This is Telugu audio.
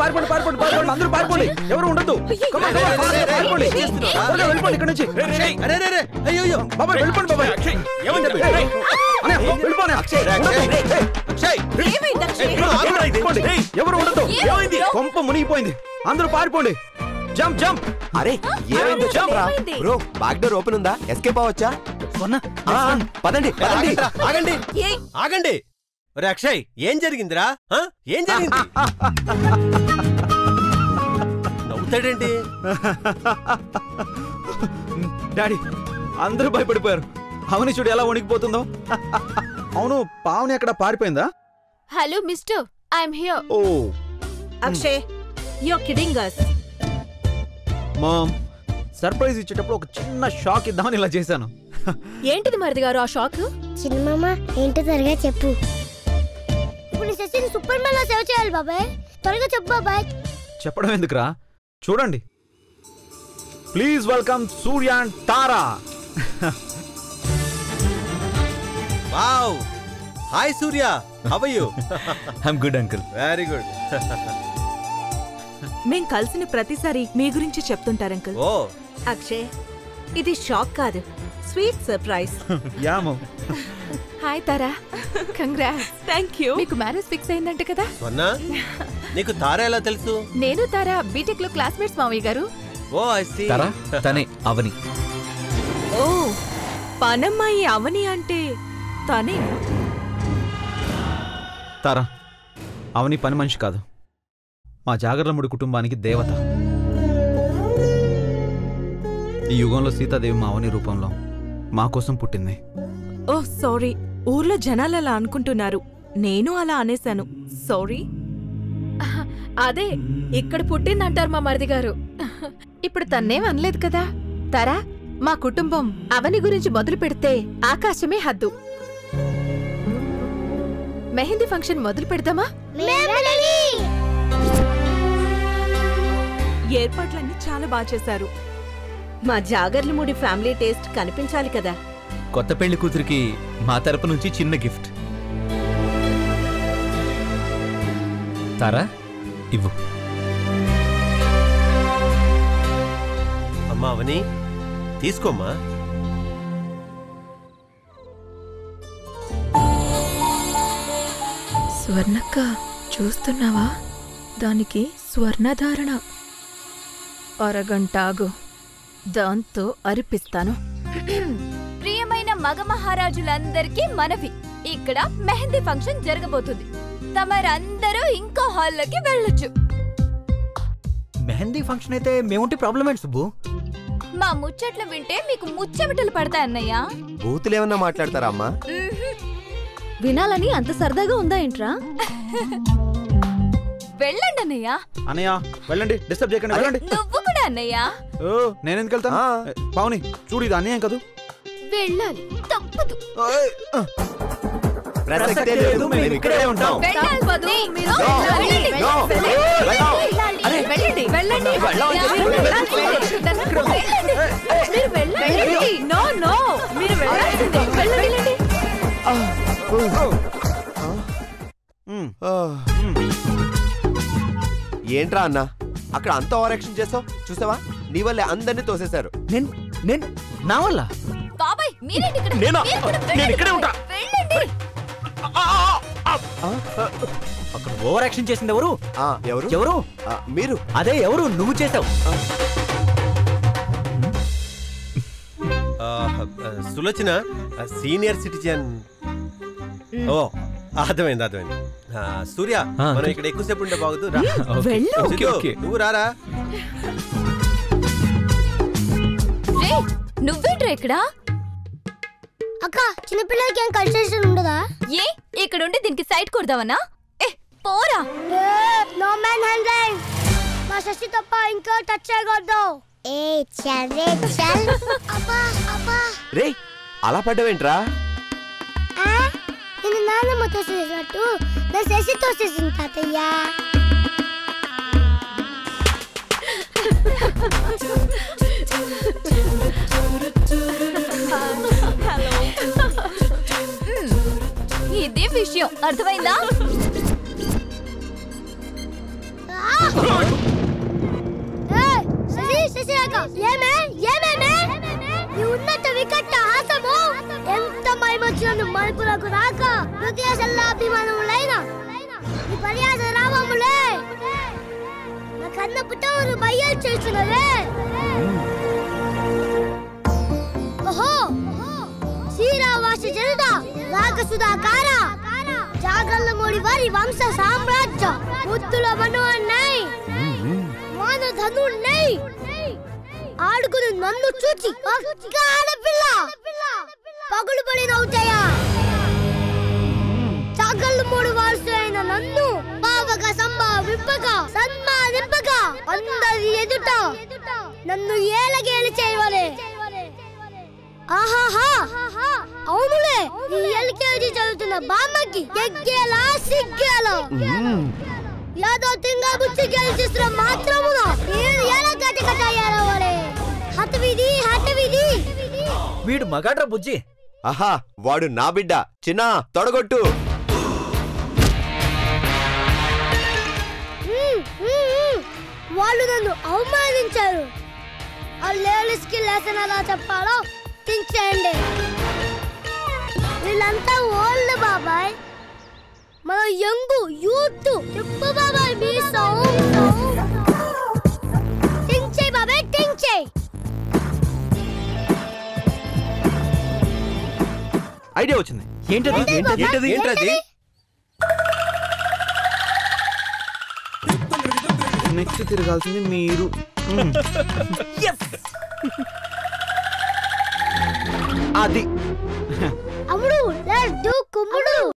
పారిపోండి పారిపోండి పారిపోండి అందరూ పారిపోండి ఎవరు ఉండొద్దు Come on, come on, come on, పారిపోండి త్వరగా వెళ్ళిపోండి ఇక్కడ నుంచి అరే రే రే అయ్యో అయ్యో బాబాయ్ వెళ్ళిపోండి బాబాయ్ ఏమైంది అన్నయ్య, వెళ్ళిపోండి అక్షయ్, అక్షయ్. అక్షయ్ ఏమైంది అక్షయ్ వెళ్ళిపోండి. ఎవరు ఉండొద్దు ఏమైంది? కొంప మునిగిపోయింది అందరూ పారిపోండి జంప్ జంప్ అరే ఏమైందో చెప్పరా ఏమైంది? బ్రో బ్యాక్ డోర్ ఓపెన్ ఉందా ఎస్కేప్ అవ్వచ్చా స్వర్ణ ఆ, పదండి పదండి ఆగండిరా, ఆగండి ఏయ్ ఆగండి ఒరే అక్షయ్ ఏం జరిగిందిరా ఆ? ఏం జరిగింది నవ్వుతాడేంటి డాడీ అందరూ భయపడిపోయారు అవని చూడు ఎలా వణికిపోతుందో అవును పావుని ఎక్కడ పారిపోయిందా hello mister I'm here oh Akshay you kidding us mom surprise ఇచ్చేటప్పుడు ఒక చిన్న షాక్ ఇద్దామని ఇలా చేశాను ఏంటిది మరిది గారు ఆ షాక్ చిన్నమామ ఏంటో త్వరగా చెప్పు ఇప్పుడు నీ శశిని సూపర్ మ్యాన్ లో సేవ్ చేయాలి బాబాయ్ త్వరగా చెప్పు బాబాయ్ చెప్పడం ఎందుకురా చూడండి please welcome Surya and Tara wow hi Surya how you I'm good uncle very good మేం కలిసిన ప్రతిసారి మీ గురించి చెప్తుంటారు ఓ అక్షయ్ ఇది షాక్ కాదు స్వీట్ సర్ప్రైజ్ యామో hi Tara congrats thank you మీకు మ్యారేజ్ ఫిక్స్ అయిందంట కదా స్వర్ణ నీకు తార ఎలా తెలుసు నేను తారా బీటెక్ లో క్లాస్మేట్స్ మావయ్య గారు ఓ ఐ సీ తరా తనే అవని ఓ పనమ్మాయి అవని అంటే తనే తారా అవని పని మనిషి కాదు మా జాగర్లముడి కుటుంబానికి దేవత ఈ యుగంలో సీతాదేవి మా అవని రూపంలో మా కోసం పుట్టింది ఓ సారీ ఊర్లో జనాలు అలా అనుకుంటున్నారు నేను అలా అనేశాను సారీ అదే ఇక్కడ పుట్టిందంటారు మా మరిది గారు ఇప్పుడు తన్నేం అనలేదు కదా తారా మా కుటుంబం అవని గురించి మొదలు పెడితే ఆకాశమే హద్దు మెహందీ ఫంక్షన్ మొదలు పెడదామా ఏర్పాట్లన్నీ చాలా బాగా చేశారు మా జాగర్లమూడి ఫ్యామిలీ టేస్ట్ కనిపించాలి కదా కొత్త పెళ్లి కూతురికి మా తరపు నుంచి చిన్న గిఫ్ట్ తారా ఇవ్వు అమ్మా అవని తీసుకోమ్మా స్వర్ణక్క చూస్తున్నావా దానికి స్వర్ణధారణ అరగంట ఆగు దాంతో అరిపిస్తాను ప్రియమైన మగ మహారాజులందరికీ మనవి ఇక్కడ మెహందీ ఫంక్షన్ జరగబోతుంది తమరందరూ ఇంకో హాల్లోకి వెళ్ళొచ్చు మెహందీ ఫంక్షన్ అయితే మేముంటే ప్రాబ్లం ఏంటి సుబ్బు మా ముచ్చట్లు వింటే మీకు ముచ్చమిటలు పడతాయి అన్నయ్య బూతులు ఏమన్నా మాట్లాడతారా అమ్మా వినాలని అంత సరదాగా ఉందా ఏంట్రా వెళ్ళండి అన్నయ్య అనయ్య వెళ్ళండి డిస్టర్బ్ చేయకండి వెళ్ళండి నువ్వు కూడా అన్నయ్య ఓ నేనెందుకు వెళ్తాను ఆ. ఏ, పావని చూడు ఇది అన్యాయం కదూ వెళ్ళాలి తప్పదు ప్రసక్తే లేదు మేము ఇక్కడే ఉంటాం వెళ్ళాలి వధు. మీరు No. వెళ్ళండి. No. వెళ్ళండి. అరే. వెళ్ళండి వెళ్ళండి మీరు వెళ్ళండి నో నో మీరు వెళ్ళాల్సిందే వెళ్ళండి మ్, ఆ. ఏంట్రా అన్న అక్కడ అంత ఓవర్ యాక్షన్ చేస్తావు చూసావా నీ వల్లే అందరినీ తోసేశారు నేను నేను నా వల్ల బాబాయ్ మీరేంటి ఇక్కడ నేనా? మీరు కూడా నేను వెళ్ళండి ఇక్కడే బాబాయ్. ఉంటా. వెళ్ళండి అక్కడ ఓవర్ యాక్షన్ చేసింది ఎవరు ఆ, ఎవరు ఎవరు ఆ, మీరు అదే ఎవరు నువ్వు చేసావు ఆ, ఆ, సులోచన ఆ, సీనియర్ సిటిజన్ ఓ అర్థమైంది అర్థమైంది ఆ, సూర్య ఆ, మనం అంకుల్. ఇక్కడ ఎక్కువసేపు ఉంటే బాగుదు రా వెళ్ళు ఓకే సిద్ధు, ఓకే నువ్వు రారా రే నువ్వేంట్రా ఇక్కడ అక్క చిన్నపిల్లలకి ఏం కన్సెషన్ ఉండదా ఏ ఇక్కడుండి దీనికి సైట్ కొడదావనా ఏ పోరా నో మ్యాన్ హ్యాండ్లైన్ మా శశి తప్ప ఇంకో టచ్ చేయకూడదు ఏ చల్ రే చల్ అబ్బా అబ్బా రే అలా పడ్డవేంట్రా ఆ, నేను నాన్నమ్మ తోసేసినట్టు నా శశి తోసేసింది తాతయ్య ఇదే విషయం అర్థమైందా ఏయ్, శశి శశిరేఖ ఏమే ఏమేమే నీ ఉన్నత వికట్ట హాసము ఎంత మైమొచ్చినను మనుపులకు రాక హృదయశల్ల అభిమానములైన నీ పర్యాస రామములే నా కన్న పుట్టవులు బయ్యలు చేస్తున్నవే ఓహో శ్రీరావాస జనత రాగసుధాకార జాగల్ల మోడి వారి వంశ సామ్రాజ్య ముత్తుల మను అన్నాయి మాన ధనున్నై ఆడుకుని నన్ను చూచి ఒక్క ఆడపిల్ల పగులు పడి నవ్వుతాయా చాకళ్ళు మూడు వారసు అయిన నన్ను బావక సంభావింపక సన్మానింపక అందరి ఎదుట నన్ను ఏలగేలి చేయవలే ఆహాహా అవునులే ఈ ఎల్కేజీ చదువుతున్న బామ్మకి ఎగ్గేలా సిగ్గేలా యాదో తింగా బుచ్చి గెలిచిన మాత్రమున నేను ఎలా గట్టి కట్టయ్యారవలే హతవిధి హతవిధి వీడు మగాడ్రా బుజ్జి ఆహా వాడు నా బిడ్డ చిన్న తొడగొట్టు మ్మ్, మ్మ్, మ్మ్. వాళ్ళు నన్ను అవమానించారు ఆ లేడీస్ కి లెసన్ ఎలా చెప్పాలో థింక్ చేయండి వీళ్ళంతా ఓల్డ్ బాబాయ్ మన యంగు యూత్ చెప్పు బాబాయ్ మీ థింక్ చేయి బాబాయ్ థింక్ చేయి ఐడియా వచ్చింది ఏంటది ఏంటది? ఏంటది ఏంటది నెక్స్ట్ తిరగాల్సింది మీరు మ్మ్. అది అమ్ముడు లెట్స్ డూ కుమ్ముడు